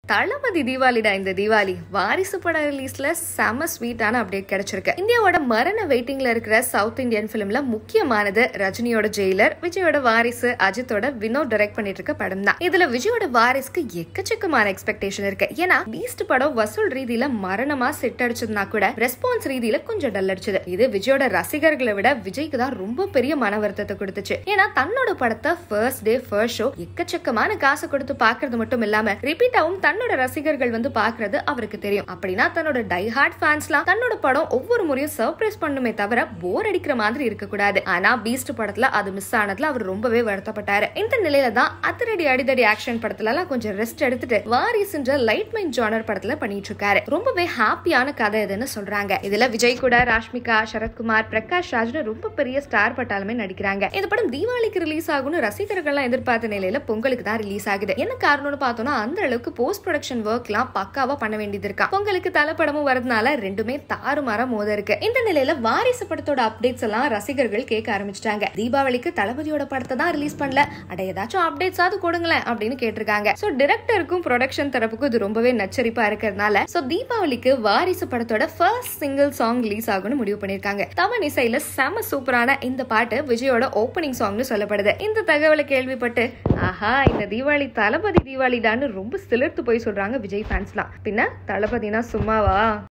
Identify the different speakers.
Speaker 1: தளபதி தீபாவளிடா இந்த தீபாவளி வாரிசு பட ரிலீஸ்ல செம ஸ்வீட்டான அப்டேட் கிடைச்சிருக்கு இந்தியாவோட மரண வெயிட்டிங்ல இருக்கிற சவுத் இந்தியன் பிலிம்ல முக்கியமானது ரஜினியோட ஜெயிலர் விஜயோட வாரிசு அஜித்தோட வினோத் டைரக்ட் பண்ணிட்டு இருக்க படம் தான் இதுல விஜயோட வாரிசுக்கு எக்கச்சக்கமான எக்ஸ்பெக்டேஷன் இருக்கு ஏன்னா பீஸ்ட் படம் வசூல் ரீதியில மரணமா செட் அடிச்சதுனா கூட ரெஸ்பான்ஸ் ரீதியில கொஞ்சம் டல் அடிச்சது இது விஜயோட ரசிகர்களை விட விஜய்க்கு தான் ரொம்ப பெரிய மன வருத்தத்தை கொடுத்துச்சு ஏன்னா தன்னோட படத்தை ஃபர்ஸ்ட் டே ஃபர்ஸ்ட் ஷோ எக்கச்சக்கமான காசு கொடுத்து பாக்குறது மட்டும் இல்லாம ரிப்பீட்டாவும் தன்னோட ரசிகர்கள் வந்து பாக்குறது அவருக்கு தெரியும் அப்படின்னா தன்னோட டை ஹார்ட் ஃபேன்ஸ்லாம் தன்னோட படம் ஒவ்வொரு முறையும் சர்ப்ரைஸ் பண்ணுமே தவிர போர் அடிக்கிற மாதிரி இருக்க கூடாது ஆனா பீஸ்ட் படத்துல அது மிஸ் ஆனதுல அவர் ரொம்பவே வருத்தப்பட்டாரு இந்த நிலையில தான் அத்தரடி அடிதடி ஆக்ஷன் படத்துல எல்லாம் கொஞ்சம் ரெஸ்ட் எடுத்துட்டு வாரிசுன்ற லைட் மைண்ட் ஜானர் படத்துல பண்ணிட்டு இருக்காரு ரொம்பவே ஹாப்பியான கதை இதுன்னு சொல்றாங்க இதுல விஜய் கூட ராஷ்மிகா சரத்குமார் பிரகாஷ் ராஜ்னு ரொம்ப பெரிய ஸ்டார் பட்டாலுமே நடிக்கிறாங்க இந்த படம் தீபாவளிக்கு ரிலீஸ் ஆகும்னு ரசிகர்கள்லாம் எதிர்பார்த்த நிலையில பொங்கலுக்கு தான் ரிலீஸ் ஆகுது என்ன காரணம்னு பார்த்தோம்னா அந்த அளவுக்கு போஸ்ட் ப்ரொடக்ஷன் ஒர்க்லாம் பக்காவா பண்ண வேண்டியது இருக்கா பொங்கலுக்கு தலை படமும் வரதுனால ரெண்டுமே தாறுமாறா மோத இருக்கு இந்த நிலையில வாரிசு படத்தோட அப்டேட்ஸ் எல்லாம் ரசிகர்கள் கேட்க ஆரம்பிச்சிட்டாங்க தீபாவளிக்கு தளபதியோட படத்தை தான் ரிலீஸ் பண்ணல அட ஏதாச்சும் அப்டேட்ஸாவது கொடுங்களேன் அப்படின்னு கேட்டிருக்காங்க சோ டிரெக்டருக்கும் ப்ரொடக்ஷன் தரப்புக்கும் இது ரொம்பவே நச்சரிப்பா இருக்கிறதுனால சோ தீபாவளிக்கு வாரிசு படத்தோட ஃபர்ஸ்ட் சிங்கிள் சாங் ரிலீஸ் ஆகும்னு முடிவு பண்ணிருக்காங்க தமன் இசையில செம சூப்பரான இந்த பாட்டு விஜயோட ஓப்பனிங் சாங்னு சொல்லப்படுது இந்த தகவலை கேள்விப்பட்டு ஆஹா இந்த தீபாவளி தளபதி தீபாவளிடான்னு ரொம்ப சிலிர்த்து போய் சொல்றாங்க விஜய் ஃபேன்ஸ்லாம் பின்ன தளபதினா சும்மாவா